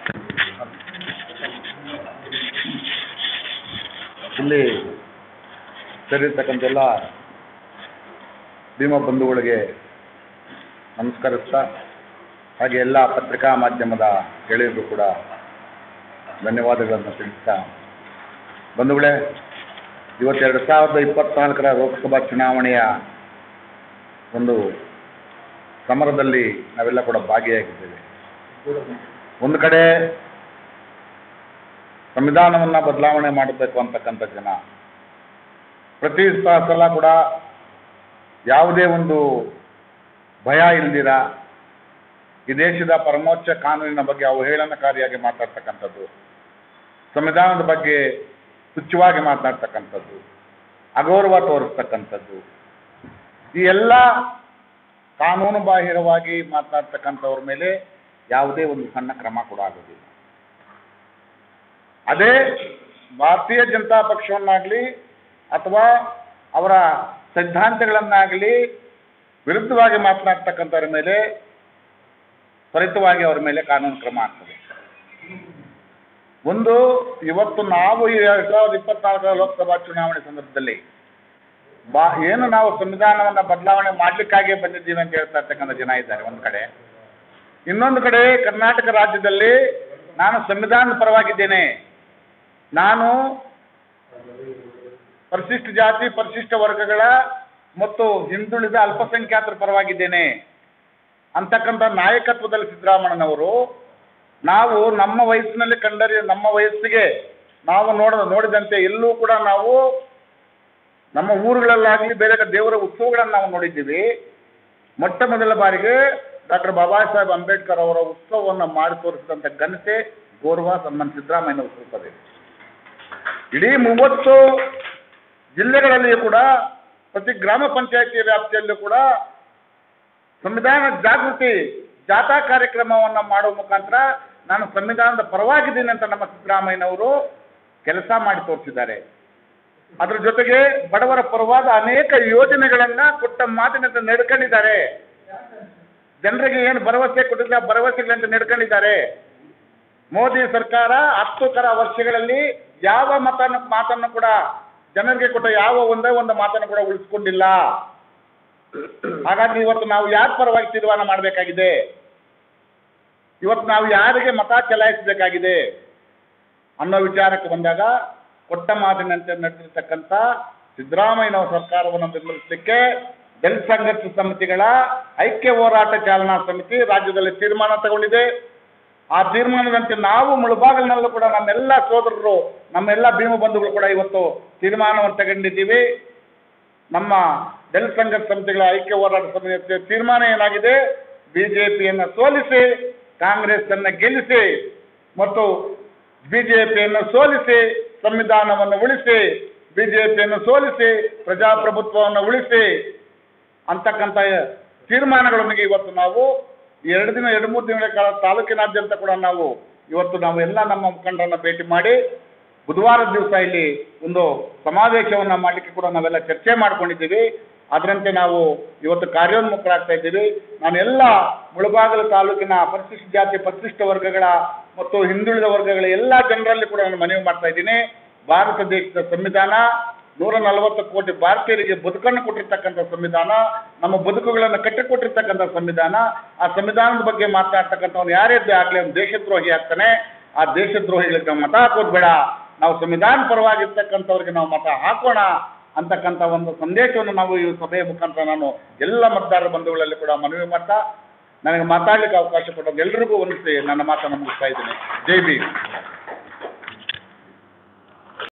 ಇಲ್ಲಿ ಸೇರಿರ್ತಕ್ಕಂಥ ಎಲ್ಲ ಭೀಮ ಬಂಧುಗಳಿಗೆ ನಮಸ್ಕರಿಸ್ತಾ ಹಾಗೆ ಎಲ್ಲ ಪತ್ರಿಕಾ ಮಾಧ್ಯಮದ ಗೆಳೆಯರಿಗೂ ಕೂಡ ಧನ್ಯವಾದಗಳನ್ನು ತಿಳಿಸ್ತಾ ಬಂಧುಗಳೇ ಇವತ್ತು ಎರಡು ಸಾವಿರದ ಇಪ್ಪತ್ನಾಲ್ಕರ ಲೋಕಸಭಾ ಚುನಾವಣೆಯ ಒಂದು ಸಮರದಲ್ಲಿ ನಾವೆಲ್ಲ ಕೂಡ ಭಾಗಿಯಾಗಿದ್ದೇವೆ ಒಂದು ಕಡೆ ಸಂವಿಧಾನವನ್ನು ಬದಲಾವಣೆ ಮಾಡಬೇಕು ಅಂತಕ್ಕಂಥ ಜನ ಪ್ರತಿ ಸ- ಸಲ ಕೂಡ ಯಾವುದೇ ಒಂದು ಭಯ ಇಲ್ದಿರ ಈ ದೇಶದ ಪರಮೋಚ್ಚ ಕಾನೂನಿನ ಬಗ್ಗೆ ಅವಹೇಳನಕಾರಿಯಾಗಿ ಮಾತಾಡ್ತಕ್ಕಂಥದ್ದು ಸಂವಿಧಾನದ ಬಗ್ಗೆ ತುಚ್ಛವಾಗಿ ಮಾತನಾಡ್ತಕ್ಕಂಥದ್ದು ಅಗೌರವ ತೋರಿಸ್ತಕ್ಕಂಥದ್ದು ಈ ಎಲ್ಲ ಕಾನೂನು ಬಾಹಿರವಾಗಿ ಮಾತನಾಡ್ತಕ್ಕಂಥವ್ರ ಮೇಲೆ ಯಾವುದೇ ಒಂದು ಸಣ್ಣ ಕ್ರಮ ಕೂಡ ಆಗೋದಿಲ್ಲ ಅದೇ ಭಾರತೀಯ ಜನತಾ ಪಕ್ಷವನ್ನಾಗಲಿ ಅಥವಾ ಅವರ ಸಿದ್ಧಾಂತಗಳನ್ನಾಗಲಿ ವಿರುದ್ಧವಾಗಿ ಮಾತನಾಡ್ತಕ್ಕಂಥವ್ರ ಮೇಲೆ ತ್ವರಿತವಾಗಿ ಅವರ ಮೇಲೆ ಕಾನೂನು ಕ್ರಮ ಆಗ್ತದೆ ಒಂದು ಇವತ್ತು ನಾವು ಈ ಎರಡು ಸಾವಿರದ ಇಪ್ಪತ್ನಾಲ್ಕರ ಲೋಕಸಭಾ ಚುನಾವಣೆ ಸಂದರ್ಭದಲ್ಲಿ ಬಾ ಏನು ನಾವು ಸಂವಿಧಾನವನ್ನು ಬದಲಾವಣೆ ಮಾಡಲಿಕ್ಕಾಗಿ ಬಂದಿದ್ದೀವಿ ಅಂತ ಹೇಳ್ತಾ ಇರ್ತಕ್ಕಂಥ ಜನ ಇದ್ದಾರೆ ಒಂದು ಕಡೆ ಇನ್ನೊಂದು ಕಡೆ ಕರ್ನಾಟಕ ರಾಜ್ಯದಲ್ಲಿ ನಾನು ಸಂವಿಧಾನದ ಪರವಾಗಿದ್ದೇನೆ ನಾನು ಪರಿಶಿಷ್ಟ ಜಾತಿ ಪರಿಶಿಷ್ಟ ವರ್ಗಗಳ ಮತ್ತು ಹಿಂದುಳಿದ ಅಲ್ಪಸಂಖ್ಯಾತರ ಪರವಾಗಿದ್ದೇನೆ ಅಂತಕ್ಕಂಥ ನಾಯಕತ್ವದಲ್ಲಿ ಸಿದ್ದರಾಮಣ್ಣನವರು ನಾವು ನಮ್ಮ ವಯಸ್ಸಿನಲ್ಲಿ ಕಂಡರಿ ನಮ್ಮ ವಯಸ್ಸಿಗೆ ನಾವು ನೋಡ ನೋಡಿದಂತೆ ಎಲ್ಲೂ ಕೂಡ ನಾವು ನಮ್ಮ ಊರುಗಳಲ್ಲಾಗಲಿ ಬೇರೆ ಕಡೆ ದೇವರ ಉತ್ಸವಗಳನ್ನು ನಾವು ನೋಡಿದ್ದೀವಿ ಮೊಟ್ಟ ಮೊದಲ ಬಾರಿಗೆ ಡಾಕ್ಟರ್ ಬಾಬಾ ಸಾಹೇಬ್ ಅಂಬೇಡ್ಕರ್ ಅವರ ಉತ್ಸವವನ್ನು ಮಾಡಿ ತೋರಿಸಿದಂಥ ಘನತೆ ಗೌರವ ಸನ್ಮಾನ ಸಿದ್ದರಾಮಯ್ಯ ಉತ್ಸವದೆ ಇಡೀ ಮೂವತ್ತು ಜಿಲ್ಲೆಗಳಲ್ಲಿಯೂ ಕೂಡ ಪ್ರತಿ ಗ್ರಾಮ ಪಂಚಾಯತಿ ವ್ಯಾಪ್ತಿಯಲ್ಲೂ ಕೂಡ ಸಂವಿಧಾನ ಜಾಗೃತಿ ಜಾಥಾ ಕಾರ್ಯಕ್ರಮವನ್ನು ಮಾಡುವ ಮುಖಾಂತರ ನಾನು ಸಂವಿಧಾನದ ಪರವಾಗಿದ್ದೀನಿ ಅಂತ ನಮ್ಮ ಸಿದ್ದರಾಮಯ್ಯನವರು ಕೆಲಸ ಮಾಡಿ ತೋರಿಸಿದ್ದಾರೆ ಅದರ ಜೊತೆಗೆ ಬಡವರ ಪರವಾದ ಅನೇಕ ಯೋಜನೆಗಳನ್ನ ಕೊಟ್ಟ ಮಾತಿನಂತೆ ನಡ್ಕೊಂಡಿದ್ದಾರೆ ಜನರಿಗೆ ಏನು ಭರವಸೆ ಕೊಟ್ಟಿಲ್ಲ ಆ ಭರವಸೆಗಳಂತೆ ನಡ್ಕೊಂಡಿದ್ದಾರೆ ಮೋದಿ ಸರ್ಕಾರ ಹತ್ತು ಕರ ವರ್ಷಗಳಲ್ಲಿ ಯಾವ ಮತನ ಮಾತನ್ನು ಕೂಡ ಜನರಿಗೆ ಕೊಟ್ಟ ಯಾವ ಒಂದೇ ಒಂದು ಮಾತನ್ನು ಕೂಡ ಉಳಿಸ್ಕೊಂಡಿಲ್ಲ ಹಾಗಾಗಿ ಇವತ್ತು ನಾವು ಯಾರ ಪರವಾಗಿ ತೀರ್ಮಾನ ಮಾಡಬೇಕಾಗಿದೆ ಇವತ್ತು ನಾವು ಯಾರಿಗೆ ಮತ ಚಲಾಯಿಸಬೇಕಾಗಿದೆ ಅನ್ನೋ ವಿಚಾರಕ್ಕೆ ಬಂದಾಗ ಕೊಟ್ಟ ಮಾತಿನಂತೆ ನಡೆದಿರ್ತಕ್ಕಂಥ ಸಿದ್ದರಾಮಯ್ಯನವರ ಸರ್ಕಾರವನ್ನು ಬೆಂಬಲಿಸಲಿಕ್ಕೆ ದಲಿತ ಸಂಘರ್ಷ ಸಮಿತಿಗಳ ಐಕ್ಯ ಹೋರಾಟ ಚಾಲನಾ ಸಮಿತಿ ರಾಜ್ಯದಲ್ಲಿ ತೀರ್ಮಾನ ತಗೊಂಡಿದೆ ಆ ತೀರ್ಮಾನದಂತೆ ನಾವು ಮುಳುಬಾಗಿಲಿನಲ್ಲೂ ಕೂಡ ನಮ್ಮೆಲ್ಲ ಸೋದರರು ನಮ್ಮೆಲ್ಲ ಭೀಮ ಬಂಧುಗಳು ಕೂಡ ಇವತ್ತು ತೀರ್ಮಾನವನ್ನು ತಗೊಂಡಿದ್ದೀವಿ ನಮ್ಮ ದಲಿತ ಸಂಘರ್ಷ ಸಮಿತಿಗಳ ಐಕ್ಯ ಹೋರಾಟ ಸಮಿತಿಯ ತೀರ್ಮಾನ ಏನಾಗಿದೆ ಬಿಜೆಪಿಯನ್ನು ಸೋಲಿಸಿ ಕಾಂಗ್ರೆಸ್ ಅನ್ನು ಗೆಲ್ಲಿಸಿ ಮತ್ತು ಬಿಜೆಪಿಯನ್ನು ಸೋಲಿಸಿ ಸಂವಿಧಾನವನ್ನು ಉಳಿಸಿ ಬಿಜೆಪಿಯನ್ನು ಸೋಲಿಸಿ ಪ್ರಜಾಪ್ರಭುತ್ವವನ್ನು ಉಳಿಸಿ ಅಂತಕ್ಕಂಥ ತೀರ್ಮಾನಗಳೊಂದಿಗೆ ಇವತ್ತು ನಾವು ಈ ಎರಡು ದಿನ ಎರಡು ಮೂರು ದಿನಗಳ ಕಾಲ ತಾಲೂಕಿನಾದ್ಯಂತ ಕೂಡ ನಾವು ಇವತ್ತು ನಾವು ಎಲ್ಲ ನಮ್ಮ ಮುಖಂಡರನ್ನ ಭೇಟಿ ಮಾಡಿ ಬುಧವಾರ ದಿವಸ ಇಲ್ಲಿ ಒಂದು ಸಮಾವೇಶವನ್ನು ಮಾಡಲಿಕ್ಕೆ ಕೂಡ ನಾವೆಲ್ಲ ಚರ್ಚೆ ಮಾಡ್ಕೊಂಡಿದ್ದೀವಿ ಅದರಂತೆ ನಾವು ಇವತ್ತು ಕಾರ್ಯೋನ್ಮುಖರಾಗ್ತಾ ಇದ್ದೀವಿ ನಾನು ಎಲ್ಲ ಮುಳಬಾಗಿಲು ತಾಲೂಕಿನ ಪರಿಶಿಷ್ಟ ಜಾತಿ ಪರಿಶಿಷ್ಟ ವರ್ಗಗಳ ಮತ್ತು ಹಿಂದುಳಿದ ವರ್ಗಗಳ ಎಲ್ಲ ಜನರಲ್ಲಿ ಕೂಡ ನಾನು ಮನವಿ ಮಾಡ್ತಾ ಇದ್ದೀನಿ ಭಾರತ ದೇಶದ ಸಂವಿಧಾನ ನೂರ ನಲವತ್ತು ಕೋಟಿ ಭಾರತೀಯರಿಗೆ ಬದುಕನ್ನು ಕೊಟ್ಟಿರ್ತಕ್ಕಂಥ ಸಂವಿಧಾನ ನಮ್ಮ ಬದುಕುಗಳನ್ನು ಕಟ್ಟಿಕೊಟ್ಟಿರ್ತಕ್ಕಂಥ ಸಂವಿಧಾನ ಆ ಸಂವಿಧಾನದ ಬಗ್ಗೆ ಮಾತನಾಡ್ತಕ್ಕಂಥವ್ನು ಯಾರೇ ಆಗಲಿ ಅವ್ನು ದೇಶದ್ರೋಹಿ ಆಗ್ತಾನೆ ಆ ದೇಶದ್ರೋಹಿಗಳಿಗೆ ನಾವು ಮತ ಹಾಕೋದು ಬೇಡ ನಾವು ಸಂವಿಧಾನ ಪರವಾಗಿರ್ತಕ್ಕಂಥವ್ರಿಗೆ ನಾವು ಮತ ಹಾಕೋಣ ಅಂತಕ್ಕಂಥ ಒಂದು ಸಂದೇಶವನ್ನು ನಾವು ಈ ಸಭೆಯ ಮುಖಾಂತರ ನಾನು ಎಲ್ಲ ಮತದಾರರ ಬಂಧುಗಳಲ್ಲಿ ಕೂಡ ಮನವಿ ಮಾಡ್ತಾ ನನಗೆ ಮಾತಾಡ್ಲಿಕ್ಕೆ ಅವಕಾಶ ಕೊಟ್ಟದ್ದು ಎಲ್ರಿಗೂ ಹೊಂದಿಸಿ ನನ್ನ ಮಾತನ್ನು ಮುಗಿಸ್ತಾ ಇದ್ದೀನಿ ಜೈ ಭೀಮ್